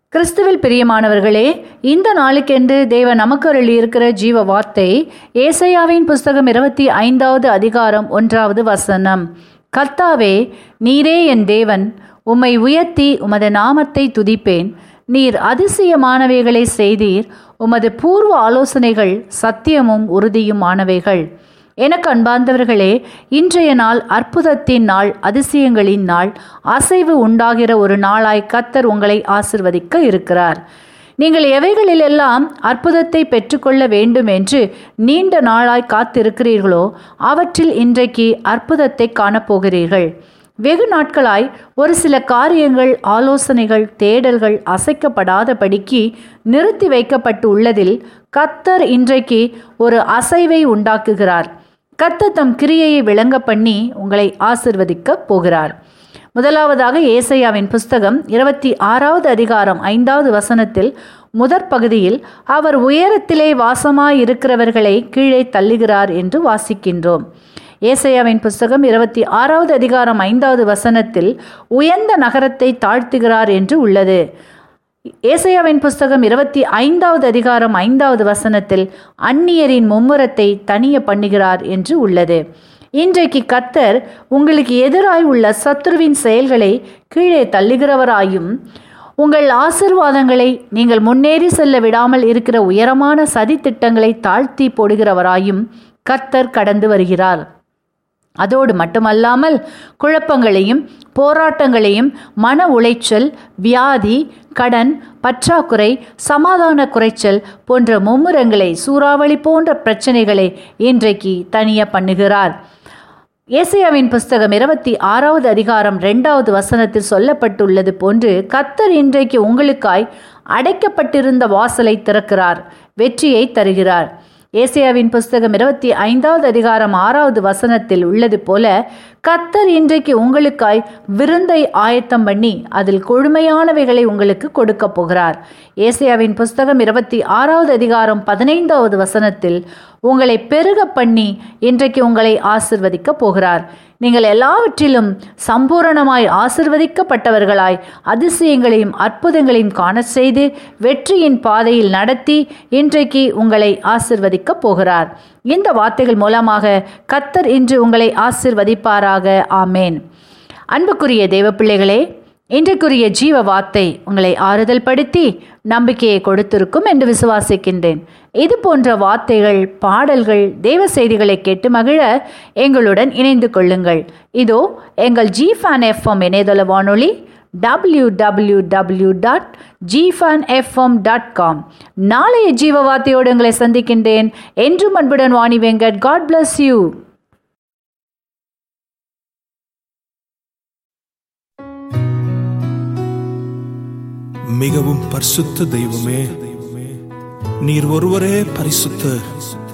கிறிஸ்துவில் பிரியமானவர்களே இந்த நாளுக்கென்று தேவ நமக்கு அருளி இருக்கிற ஜீவ வார்த்தை ஏசையாவின் புஸ்தகம் இருபத்தி ஐந்தாவது அதிகாரம் ஒன்றாவது வசனம் கர்த்தாவே நீரே என் தேவன் உம்மை உயர்த்தி உமது நாமத்தை துதிப்பேன் நீர் அதிசயமானவைகளை செய்தீர் உமது பூர்வ ஆலோசனைகள் சத்தியமும் உறுதியுமானவைகள் எனக்கு அன்பார்ந்தவர்களே இன்றைய நாள் அற்புதத்தின் நாள் அதிசயங்களின் நாள் அசைவு உண்டாகிற ஒரு நாளாய் கத்தர் உங்களை ஆசிர்வதிக்க இருக்கிறார் நீங்கள் எவைகளிலெல்லாம் அற்புதத்தை பெற்றுக்கொள்ள வேண்டும் என்று நீண்ட நாளாய் காத்திருக்கிறீர்களோ அவற்றில் இன்றைக்கு அற்புதத்தை காணப்போகிறீர்கள் வெகு நாட்களாய் ஒரு சில காரியங்கள் ஆலோசனைகள் தேடல்கள் அசைக்கப்படாதபடிக்கு நிறுத்தி வைக்கப்பட்டு உள்ளதில் கத்தர் இன்றைக்கு ஒரு அசைவை உண்டாக்குகிறார் கத்தர் தம் கிரியையை விளங்க பண்ணி உங்களை ஆசிர்வதிக்க போகிறார் முதலாவதாக ஏசையாவின் புஸ்தகம் இருபத்தி ஆறாவது அதிகாரம் ஐந்தாவது வசனத்தில் முதற் பகுதியில் அவர் உயரத்திலே வாசமாயிருக்கிறவர்களை கீழே தள்ளுகிறார் என்று வாசிக்கின்றோம் ஏசையாவின் புஸ்தகம் இருபத்தி ஆறாவது அதிகாரம் ஐந்தாவது வசனத்தில் உயர்ந்த நகரத்தை தாழ்த்துகிறார் என்று உள்ளது ஏசையாவின் புஸ்தகம் இருபத்தி ஐந்தாவது அதிகாரம் ஐந்தாவது வசனத்தில் அந்நியரின் மும்முரத்தை தனிய பண்ணுகிறார் என்று உள்ளது இன்றைக்கு கத்தர் உங்களுக்கு எதிராய் உள்ள சத்ருவின் செயல்களை கீழே தள்ளுகிறவராயும் உங்கள் ஆசிர்வாதங்களை நீங்கள் முன்னேறி செல்ல விடாமல் இருக்கிற உயரமான சதி திட்டங்களை தாழ்த்தி போடுகிறவராயும் கத்தர் கடந்து வருகிறார் அதோடு மட்டுமல்லாமல் குழப்பங்களையும் போராட்டங்களையும் மன உளைச்சல் வியாதி கடன் பற்றாக்குறை சமாதான குறைச்சல் போன்ற மும்முரங்களை சூறாவளி போன்ற பிரச்சனைகளை இன்றைக்கு தனிய பண்ணுகிறார் ஏசியாவின் புஸ்தகம் இருபத்தி ஆறாவது அதிகாரம் ரெண்டாவது வசனத்தில் சொல்லப்பட்டுள்ளது போன்று கத்தர் இன்றைக்கு உங்களுக்காய் அடைக்கப்பட்டிருந்த வாசலை திறக்கிறார் வெற்றியை தருகிறார் ஏசியாவின் புஸ்தகம் இருபத்தி ஐந்தாவது அதிகாரம் ஆறாவது வசனத்தில் உள்ளது போல கத்தர் இன்றைக்கு உங்களுக்காய் விருந்தை ஆயத்தம் பண்ணி அதில் கொழுமையானவைகளை உங்களுக்கு கொடுக்க போகிறார் ஏசியாவின் புஸ்தகம் இருபத்தி ஆறாவது அதிகாரம் பதினைந்தாவது வசனத்தில் உங்களை பெருக பண்ணி இன்றைக்கு உங்களை ஆசிர்வதிக்க போகிறார் நீங்கள் எல்லாவற்றிலும் சம்பூரணமாய் ஆசிர்வதிக்கப்பட்டவர்களாய் அதிசயங்களையும் அற்புதங்களையும் காண செய்து வெற்றியின் பாதையில் நடத்தி இன்றைக்கு உங்களை ஆசிர்வதிக்க போகிறார் இந்த வார்த்தைகள் மூலமாக கத்தர் இன்று உங்களை ஆசிர்வதிப்பாராக ஆமேன் அன்புக்குரிய தேவ பிள்ளைகளே இன்றைக்குரிய ஜீவ வார்த்தை உங்களை ஆறுதல் படுத்தி நம்பிக்கையை கொடுத்திருக்கும் என்று விசுவாசிக்கின்றேன் இது போன்ற வார்த்தைகள் பாடல்கள் தேவ செய்திகளை கேட்டு மகிழ எங்களுடன் இணைந்து கொள்ளுங்கள் இதோ எங்கள் ஜி ஃபேன் எஃப்எம் இணையதள வானொலி W W W dot Jiffan FM dot com நாளைய ஜீவ வார்த்தையோடு உங்களை சந்திக்கின்றேன் என்றும் அன்புடன் Vani Venkat God bless you மிகவும் பரிசுத்த தெய்வமே நீர் ஒருவரே பரிசுத்த